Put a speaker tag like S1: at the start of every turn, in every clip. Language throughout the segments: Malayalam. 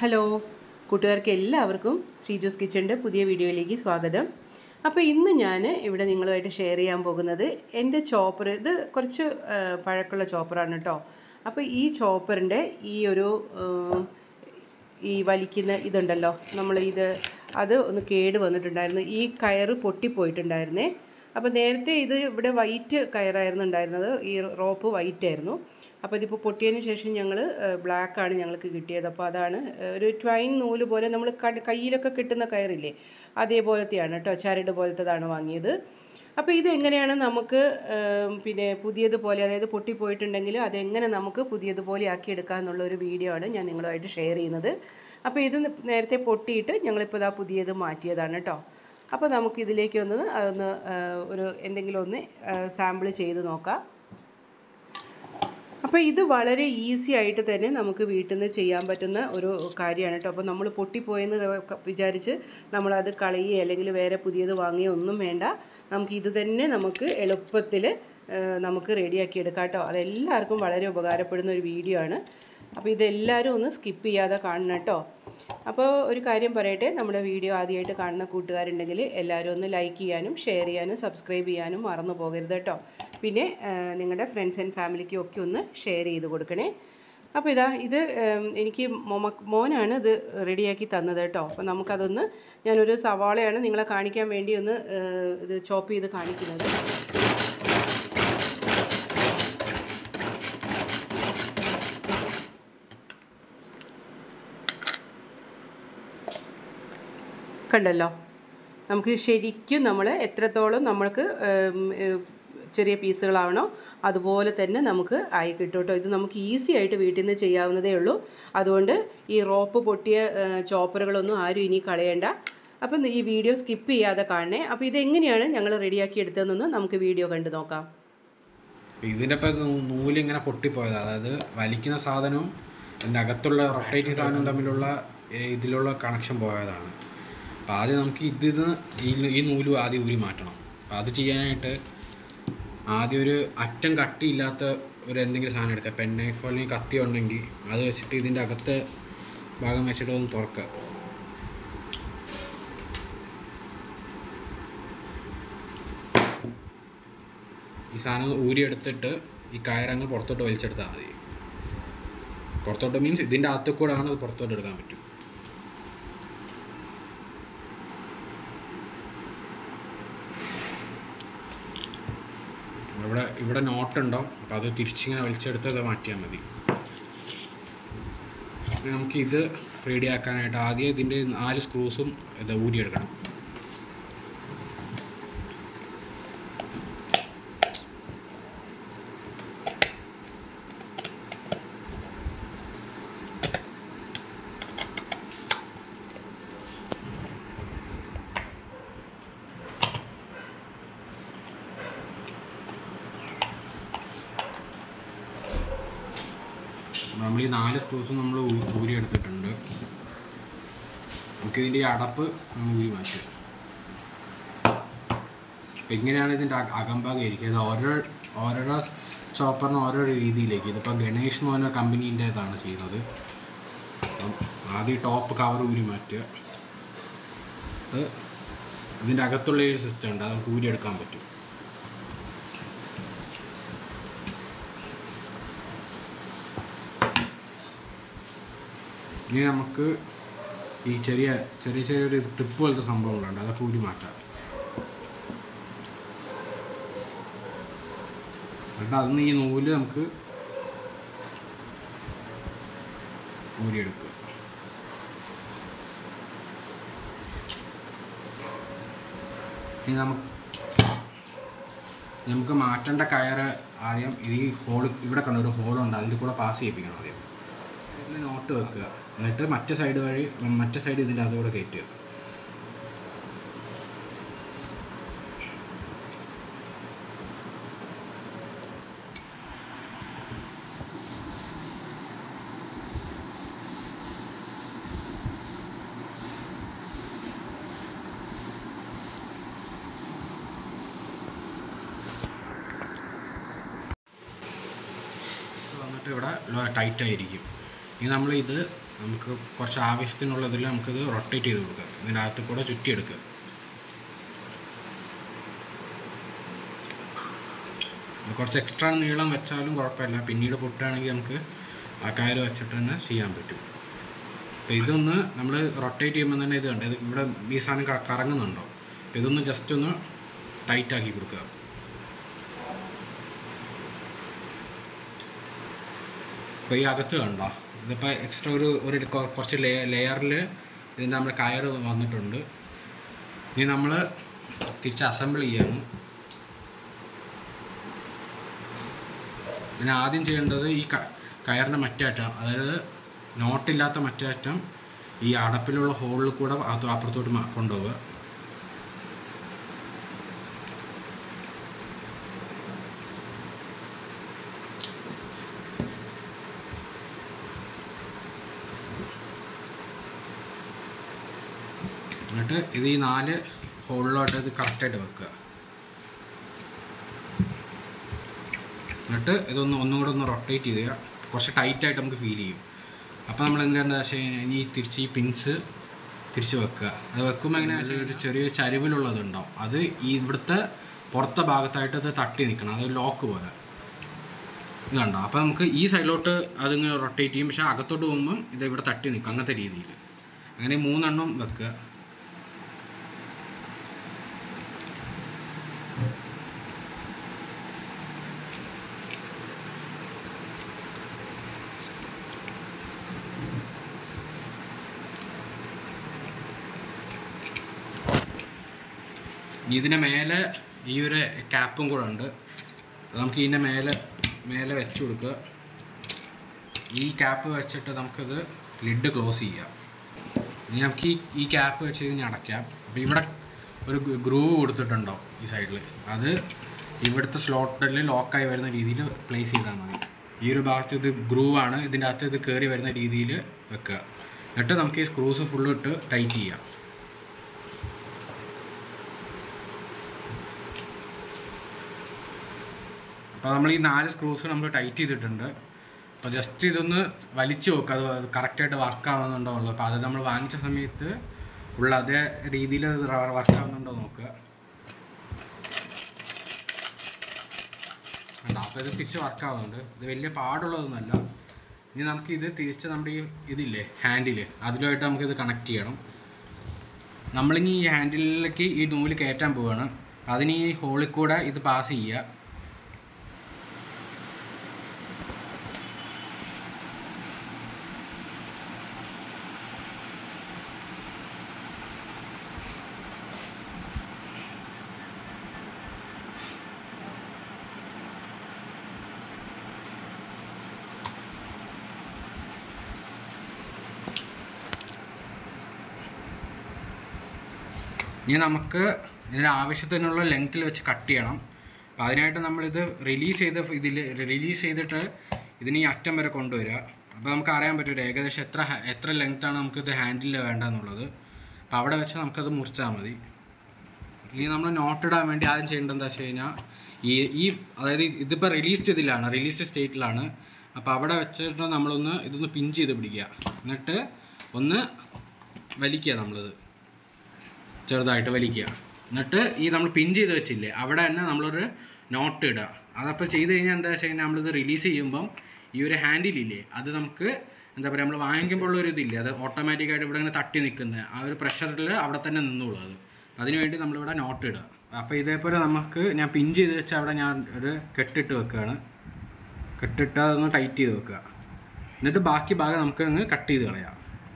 S1: ഹലോ കൂട്ടുകാർക്ക് എല്ലാവർക്കും ശ്രീജോസ് കിച്ചൻ്റെ പുതിയ വീഡിയോയിലേക്ക് സ്വാഗതം അപ്പോൾ ഇന്ന് ഞാൻ ഇവിടെ നിങ്ങളുമായിട്ട് ഷെയർ ചെയ്യാൻ പോകുന്നത് എൻ്റെ ചോപ്പർ ഇത് കുറച്ച് ആ, പഴക്കമുള്ള ചോപ്പറാണ് കേട്ടോ അപ്പോൾ ഈ ചോപ്പറിൻ്റെ ഈ ഒരു ആ, ഈ വലിക്കുന്ന ഇതുണ്ടല്ലോ നമ്മൾ ഇത് അത് ഒന്ന് കേട് വന്നിട്ടുണ്ടായിരുന്നു ഈ കയറ് പൊട്ടിപ്പോയിട്ടുണ്ടായിരുന്നേ അപ്പോൾ നേരത്തെ ഇത് ഇവിടെ വൈറ്റ് കയറായിരുന്നു ഉണ്ടായിരുന്നത് ഈ റോപ്പ് വൈറ്റ് ആയിരുന്നു അപ്പോൾ ഇതിപ്പോൾ പൊട്ടിയതിന് ശേഷം ഞങ്ങൾ ബ്ലാക്കാണ് ഞങ്ങൾക്ക് കിട്ടിയത് അപ്പോൾ അതാണ് ഏഹ്, ഒരു ട്വൈൻ നൂല് പോലെ നമ്മൾ കയ്യിലൊക്കെ കിട്ടുന്ന കയറില്ലേ അതേപോലത്തെയാണ് കേട്ടോ ചരട് പോലത്തതാണ് വാങ്ങിയത് അപ്പോൾ ഇത് എങ്ങനെയാണ് നമുക്ക് ഏം, പിന്നെ പുതിയതുപോലെ അതായത് പൊട്ടിപ്പോയിട്ടുണ്ടെങ്കിൽ അതെങ്ങനെ നമുക്ക് പുതിയതുപോലെ ആക്കി എടുക്കാം എന്നുള്ള ഒരു വീഡിയോ ആണ് ഞാൻ നിങ്ങളുമായിട്ട് ഷെയർ ചെയ്യുന്നത് അപ്പോൾ ഇത് നേരത്തെ പൊട്ടിയിട്ട് ഞങ്ങളിപ്പോൾ ഇതാ പുതിയത് മാറ്റിയതാണ് കേട്ടോ അപ്പോൾ നമുക്ക് ഇതിലേക്ക് ഒന്ന് ഒന്ന് ആ, ഒരു എന്തെങ്കിലും ഒന്ന് സാമ്പിൾ ചെയ്ത് നോക്കാം അപ്പോൾ ഇത് വളരെ ഈസി ആയിട്ട് തന്നെ നമുക്ക് വീട്ടിൽ നിന്ന് ചെയ്യാൻ പറ്റുന്ന ഒരു കാര്യമാണ് കേട്ടോ അപ്പോൾ നമ്മൾ പൊട്ടിപ്പോയെന്ന് ക- വിചാരിച്ച് നമ്മളത് കളയുകയോ അല്ലെങ്കിൽ വേറെ പുതിയത് വാങ്ങുകയോ ഒന്നും വേണ്ട നമുക്ക് ഇത് തന്നെ നമുക്ക് എളുപ്പത്തിൽ നമുക്ക് റെഡിയാക്കി എടുക്കാം കേട്ടോ അതെല്ലാവർക്കും വളരെ ഉപകാരപ്പെടുന്ന ഒരു വീഡിയോ ആണ് അപ്പോൾ ഇതെല്ലാവരും ഒന്ന് സ്കിപ്പ് ചെയ്യാതെ കാണണം കേട്ടോ അപ്പോൾ ഒരു കാര്യം പറയട്ടെ നമ്മുടെ വീഡിയോ ആദ്യമായിട്ട് കാണുന്ന കൂട്ടുകാരുണ്ടെങ്കിൽ എല്ലാവരും ഒന്ന് ലൈക്ക് ചെയ്യാനും ഷെയർ ചെയ്യാനും സബ്സ്ക്രൈബ് ചെയ്യാനും മറന്നു പോകരുത് കേട്ടോ പിന്നെ ആ, നിങ്ങളുടെ ഫ്രണ്ട്സ് ആൻഡ് ഫാമിലിക്കും ഒക്കെ ഒന്ന് ഷെയർ ചെയ്ത് കൊടുക്കണേ അപ്പോൾ ഇതാ ഇത് ഉം, എനിക്ക് മൊമ മോനാണ് ഇത് റെഡിയാക്കി തന്നത് കേട്ടോ അപ്പോൾ നമുക്കതൊന്ന് ഞാനൊരു സവാളയാണ് നിങ്ങളെ കാണിക്കാൻ വേണ്ടി ഒന്ന് ഏഹ്, ഇത് ചോപ്പ് ചെയ്ത് കാണിക്കുന്നത് കണ്ടല്ലോ നമുക്ക് ശരിക്കും നമ്മൾ എത്രത്തോളം നമ്മൾക്ക് ഉം, ഏഹ്, ചെറിയ പീസുകളാവണോ അതുപോലെ തന്നെ നമുക്ക് ആയി കിട്ടും കേട്ടോ ഇത് നമുക്ക് ഈസി ആയിട്ട് വീട്ടിൽ നിന്ന് ചെയ്യാവുന്നതേ ഉള്ളൂ അതുകൊണ്ട് ഈ റോപ്പ് പൊട്ടിയ ഏഹ്, ചോപ്പറുകളൊന്നും ആരും ഇനി കളയണ്ട അപ്പം ഈ വീഡിയോ സ്കിപ്പ് ചെയ്യാതെ കാണണേ അപ്പോൾ ഇതെങ്ങനെയാണ് ഞങ്ങൾ റെഡിയാക്കി എടുത്തതെന്നൊന്ന് നമുക്ക് വീഡിയോ കണ്ടു നോക്കാം
S2: ഇതിൻ്റെ ഇപ്പം നൂലിങ്ങനെ പൊട്ടിപ്പോയത് അതായത് വലിക്കുന്ന സാധനവും അതിൻ്റെ അകത്തുള്ള റൊട്ടേറ്റിംഗ് സാധനവും തമ്മിലുള്ള ഏ, ഇതിലുള്ള കണക്ഷൻ പോയതാണ് അപ്പോൾ ആദ്യം നമുക്ക് ഇതിൽ ഈ ഈ നൂല് ആദ്യം ഊരി മാറ്റണം അപ്പോൾ അത് ചെയ്യാനായിട്ട് ആദ്യം ഒരു അറ്റം കട്ടിയില്ലാത്ത ഒരു എന്തെങ്കിലും സാധനം എടുക്കുക പെൻ നൈഫ് അല്ലെങ്കിൽ കത്തി ഉണ്ടെങ്കിൽ അത് വെച്ചിട്ട് ഇതിൻ്റെ അകത്തെ ഭാഗം വെച്ചിട്ട് ഒന്ന് തുറക്കുക ഈ സാധനം ഊരിയെടുത്തിട്ട് ഈ കയറങ്ങ് പുറത്തോട്ട് വലിച്ചെടുത്താൽ മതി പുറത്തോട്ട് മീൻസ് ഇതിൻ്റെ അകത്ത് കൂടെയാണ് അത് പുറത്തോട്ട് എടുക്കാൻ പറ്റും ഇവിടെ ഇവിടെ നോട്ടുണ്ടോ അപ്പോൾ അത് തിരിച്ചിങ്ങനെ വലിച്ചെടുത്ത് അത് മാറ്റിയാൽ മതി ഇനി നമുക്ക് ഇത് റെഡിയാക്കാനായിട്ട് ആദ്യം ഇതിൻ്റെ നാല് സ്ക്രൂസും ഇത് ഊരിയെടുക്കണം നമ്മൾ ഈ നാല് സ്ക്രൂസും നമ്മൾ ഊരി എടുത്തിട്ടുണ്ട് നമുക്ക് ഇതിൻ്റെ ഈ അടപ്പ് നമ്മൾ ഊരി മാറ്റുക അപ്പം ഇങ്ങനെയാണ് ഇതിൻ്റെ അക- അകംഭാഗം ഇരിക്കുക ഇത് ഓരോ ഓരോരോ ചോപ്പറിന് ഓരോ രീതിയിലേക്ക് ഇതിപ്പോൾ ഗണേഷ് എന്ന് പറഞ്ഞ കമ്പനീൻ്റെ ഇതാണ് ചെയ്യുന്നത് അപ്പം ആദ്യം ടോപ്പ് കവർ ഊരി മാറ്റുക അത് ഇതിൻ്റെ അകത്തുള്ള ഒരു സിസ്റ്റം ഉണ്ട് അത് നമുക്ക് ഊരി എടുക്കാൻ പറ്റും ഇനി നമുക്ക് ഈ ചെറിയ ചെറിയ ചെറിയൊരു ട്രിപ്പ് പോലത്തെ സംഭവങ്ങളുണ്ട് അതൊക്കെ ഊരി മാറ്റാം എന്നിട്ട് അതിന് ഈ നൂല് നമുക്ക് ഊരിയെടുക്കുക ഇനി നമുക്ക് നമുക്ക് മാറ്റേണ്ട കയറ് ആദ്യം ഈ ഹോൾ ഇവിടെ കണ്ട ഒരു ഹോളുണ്ട് അതിൽ കൂടെ പാസ് ചെയ്യിപ്പിക്കണം ആദ്യം ഇതിൽ നോട്ട് വെക്കുക എന്നിട്ട് മറ്റേ സൈഡ് വഴി മറ്റേ സൈഡ് ഇതിൻ്റെ അതുകൂടെ കയറ്റുക ഇത് വന്നിട്ട് ഇവിടെ ടൈറ്റ് ആയിരിക്കും ഇനി നമ്മൾ ഇത് നമുക്ക് കുറച്ച് ആവശ്യത്തിനുള്ളതിൽ നമുക്കിത് റൊട്ടേറ്റ് ചെയ്ത് കൊടുക്കുക ഇതിൻ്റെ അകത്ത് കൂടെ ചുറ്റിയെടുക്കുക ഇത് കുറച്ച് എക്സ്ട്രാ നീളം വെച്ചാലും കുഴപ്പമില്ല പിന്നീട് പൊട്ടുകയാണെങ്കിൽ നമുക്ക് ആ കയറ് വെച്ചിട്ട് തന്നെ ചെയ്യാൻ പറ്റും അപ്പോൾ ഇതൊന്ന് നമ്മൾ റൊട്ടേറ്റ് ചെയ്യുമ്പോൾ തന്നെ ഇത് കണ്ടത് ഇവിടെ ഈ സാധനം ക- കറങ്ങുന്നുണ്ടോ അപ്പോൾ ഇതൊന്ന് ജസ്റ്റ് ഒന്ന് ടൈറ്റ് ആക്കി കൊടുക്കുക അപ്പോൾ ഈ അകത്ത് കണ്ടോ ഇതിപ്പോൾ എക്സ്ട്രാ ഒരു ഒരു കൊ- കുറച്ച് ലേ ലെയറിൽ ഇതിൻ്റെ നമ്മുടെ കയറ് വന്നിട്ടുണ്ട് ഇനി നമ്മൾ തിരിച്ച് അസംബിൾ ചെയ്യാണ് ഇതിന് ആദ്യം ചെയ്യേണ്ടത് ഈ ക- കയറിൻ്റെ മറ്റേ അറ്റം അതായത് നോട്ടില്ലാത്ത മറ്റേ അറ്റം ഈ അടപ്പിലുള്ള ഹോളിൽ കൂടെ അത് അപ്പുറത്തോട്ട് മ- കൊണ്ടുപോവുക എന്നിട്ട് ഇത് ഈ നാല് ഹോളിലോട്ട് ഇത് കറക്റ്റായിട്ട് വെക്കുക എന്നിട്ട് ഇതൊന്ന് ഒന്നും കൂടെ ഒന്ന് റൊട്ടേറ്റ് ചെയ്യുക കുറച്ച് ടൈറ്റായിട്ട് നമുക്ക് ഫീൽ ചെയ്യും അപ്പോൾ നമ്മൾ എന്താ വെച്ച് കഴിഞ്ഞാൽ ഇനി തിരിച്ച് ഈ പിൻസ് തിരിച്ച് വെക്കുക അത് വെക്കുമ്പോൾ എങ്ങനെയാ വെച്ചാൽ ഒരു ചെറിയ ചരിവിലുള്ളതുണ്ടാവും അത് ഈ ഇവിടുത്തെ പുറത്തെ ഭാഗത്തായിട്ട് അത് തട്ടി നിൽക്കണം അത് ലോക്ക് പോലെ ഇത് കണ്ടോ അപ്പോൾ നമുക്ക് ഈ സൈഡിലോട്ട് അതിങ്ങനെ റൊട്ടേറ്റ് ചെയ്യും പക്ഷേ അകത്തോട്ട് പോകുമ്പം ഇത് ഇവിടെ തട്ടി നിൽക്കും അങ്ങനത്തെ രീതിയിൽ അങ്ങനെ മൂന്നെണ്ണം വെക്കുക ഇനി ഇതിൻ്റെ മേലെ ഈ ഒരു ക്യാപ്പും കൂടെ ഉണ്ട് അത് നമുക്ക് ഇതിൻ്റെ മേലെ മേലെ വെച്ച് കൊടുക്കുക ഈ ക്യാപ്പ് വെച്ചിട്ട് നമുക്കിത് ലിഡ് ക്ലോസ് ചെയ്യാം ഇനി നമുക്ക് ഈ ഈ ക്യാപ്പ് വെച്ച് ഇതിനെ അടയ്ക്കാം അപ്പോൾ ഇവിടെ ഒരു ഗ്രൂവ് കൊടുത്തിട്ടുണ്ടോ ഈ സൈഡിൽ അത് ഇവിടുത്തെ സ്ലോട്ടിൽ ലോക്കായി വരുന്ന രീതിയിൽ പ്ലേസ് ചെയ്താൽ മതി ഈ ഒരു ഭാഗത്ത് ഇത് ഗ്രൂവ് ആണ് ഇതിൻ്റെ അകത്ത് ഇത് കയറി വരുന്ന രീതിയിൽ വെക്കുക എന്നിട്ട് നമുക്ക് ഈ സ്ക്രൂസ് ഫുള്ള് ഇട്ട് ടൈറ്റ് ചെയ്യാം അപ്പോൾ നമ്മൾ ഈ നാല് സ്ക്രൂസ് നമ്മൾ ടൈറ്റ് ചെയ്തിട്ടുണ്ട് അപ്പോൾ ജസ്റ്റ് ഇതൊന്ന് വലിച്ചു നോക്കുക അത് കറക്റ്റായിട്ട് വർക്ക് ആവുന്നുണ്ടോ ഉള്ളത് അപ്പോൾ അത് നമ്മൾ വാങ്ങിച്ച സമയത്ത് ഉള്ള അതേ രീതിയിൽ വർക്ക് ആവുന്നുണ്ടോ നോക്കുക കണ്ടോ അപ്പോൾ ഇത് തിരിച്ച് വർക്ക് ആവുന്നുണ്ട് ഇത് വലിയ പാടുള്ളതൊന്നുമല്ല ഇനി നമുക്ക് ഇത് തിരിച്ച് നമ്മുടെ ഈ ഇതില്ലേ ഹാൻഡിൽ അതിലുമായിട്ട് നമുക്കിത് കണക്ട് ചെയ്യണം നമ്മളിനി ഈ ഹാൻഡിലേക്ക് ഈ നൂല് കയറ്റാൻ പോവുകയാണ് അതിന് ഈ ഹോളിൽ കൂടെ ഇത് പാസ് ചെയ്യുക ഇനി നമുക്ക് ഇതിന് ആവശ്യത്തിനുള്ള ലെങ്ത്തിൽ വെച്ച് കട്ട് ചെയ്യണം അപ്പോൾ അതിനായിട്ട് നമ്മളിത് റിലീസ് ചെയ്ത് ഇതിൽ റിലീസ് ചെയ്തിട്ട് ഇതിന് ഈ അറ്റം വരെ കൊണ്ടുവരിക അപ്പോൾ നമുക്ക് അറിയാൻ പറ്റും ഒരു ഏകദേശം എത്ര ഹ- എത്ര ലെങ്ത്താണ് നമുക്കിത് ഹാൻഡിൽ വേണ്ടതെന്നുള്ളത് അപ്പോൾ അവിടെ വെച്ച് നമുക്കത് മുറിച്ചാൽ മതി ഇനി നമ്മൾ നോട്ട് ഇടാൻ വേണ്ടി ആദ്യം ചെയ്യേണ്ടത് എന്താ വെച്ച് കഴിഞ്ഞാൽ ഈ ഈ അതായത് ഇതിപ്പോൾ റിലീസ് ചെയ്തില്ലാണ് റിലീസ് സ്റ്റേറ്റിലാണ് അപ്പോൾ അവിടെ വെച്ചിട്ട് നമ്മളൊന്ന് ഇതൊന്ന് പിൻ ചെയ്ത് പിടിക്കുക എന്നിട്ട് ഒന്ന് വലിക്കുക നമ്മളിത് ചെറുതായിട്ട് വലിക്കുക എന്നിട്ട് ഈ നമ്മൾ പിൻ ചെയ്ത് വെച്ചില്ലേ അവിടെ തന്നെ നമ്മളൊരു നോട്ട് ഇടുക അതപ്പോൾ ചെയ്ത് കഴിഞ്ഞാൽ എന്താ വെച്ച് കഴിഞ്ഞാൽ നമ്മളിത് റിലീസ് ചെയ്യുമ്പം ഈ ഒരു ഹാൻഡിലില്ലേ അത് നമുക്ക് എന്താ പറയുക നമ്മൾ വാങ്ങിക്കുമ്പോൾ ഉള്ള ഒരു ഇതില്ലേ അത് ഓട്ടോമാറ്റിക്കായിട്ട് ഇവിടെ ഇങ്ങനെ തട്ടി നിൽക്കുന്നത് ആ ഒരു പ്രഷറിൽ അവിടെ തന്നെ നിന്നോളൂ അത് അതിനുവേണ്ടി നമ്മളിവിടെ നോട്ട് ഇടുക അപ്പോൾ ഇതേപോലെ നമുക്ക് ഞാൻ പിൻ ചെയ്ത് വെച്ച അവിടെ ഞാൻ ഒരു കെട്ടിട്ട് വെക്കുകയാണ് കെട്ടിട്ട് അതൊന്ന് ടൈറ്റ് ചെയ്ത് വെക്കുക എന്നിട്ട് ബാക്കി ഭാഗം നമുക്ക് അങ്ങ് കട്ട് ചെയ്ത് കളയാം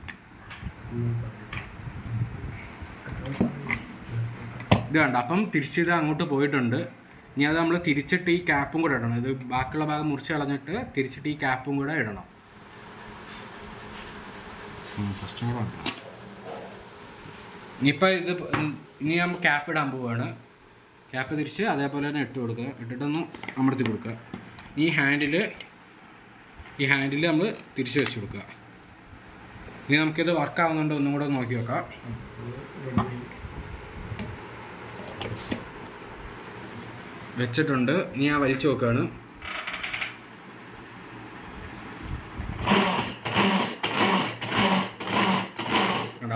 S2: ഇത് കണ്ട അപ്പം തിരിച്ചിത് അങ്ങോട്ട് പോയിട്ടുണ്ട് ഇനി അത് നമ്മൾ തിരിച്ചിട്ട് ഈ ക്യാപ്പും കൂടെ ഇടണം ഇത് ബാക്കിയുള്ള ഭാഗം മുറിച്ച് കളഞ്ഞിട്ട് തിരിച്ചിട്ട് ഈ ക്യാപ്പും കൂടെ ഇടണം കുറച്ചും കൂടെ ഉണ്ട്. ഇനിയിപ്പോൾ ഇത് ഉം, ഇനി നമ്മൾ ക്യാപ്പ് ഇടാൻ പോവുകയാണ് ക്യാപ്പ് തിരിച്ച് അതേപോലെ തന്നെ ഇട്ട് കൊടുക്കുക ഇട്ടിട്ടൊന്ന് അമർത്തി കൊടുക്കുക ഈ ഹാൻഡിൽ ഈ ഹാൻഡിൽ നമ്മൾ തിരിച്ച് വെച്ച് കൊടുക്കുക ഇനി നമുക്കിത് വർക്ക് ആവുന്നുണ്ടോ ഒന്നും കൂടെ നോക്കി നോക്കാം വെച്ചിട്ടുണ്ട് ഇനി ഞാൻ വലിച്ചു നോക്കുകയാണ്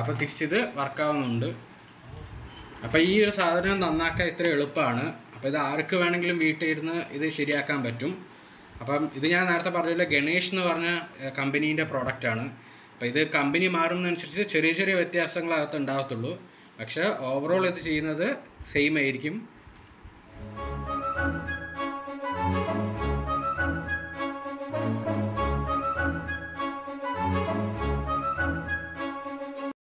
S2: അപ്പോൾ തിരിച്ചിത് വർക്കാവുന്നുണ്ട് അപ്പോൾ ഈ ഒരു സാധനം നന്നാക്കാൻ ഇത്ര എളുപ്പമാണ് അപ്പോൾ ഇത് ആർക്ക് വേണമെങ്കിലും വീട്ടിൽ ഇരുന്ന് ഇത് ശരിയാക്കാൻ പറ്റും അപ്പം ഇത് ഞാൻ നേരത്തെ പറഞ്ഞില്ല ഗണേഷ് എന്ന് പറഞ്ഞ കമ്പനീൻ്റെ പ്രോഡക്റ്റാണ് അപ്പോൾ ഇത് കമ്പനി മാറുന്നതനുസരിച്ച് ചെറിയ ചെറിയ വ്യത്യാസങ്ങളകത്ത് ഉണ്ടാകത്തുള്ളൂ പക്ഷേ ഓവറോൾ ഇത് ചെയ്യുന്നത് സെയിം ആയിരിക്കും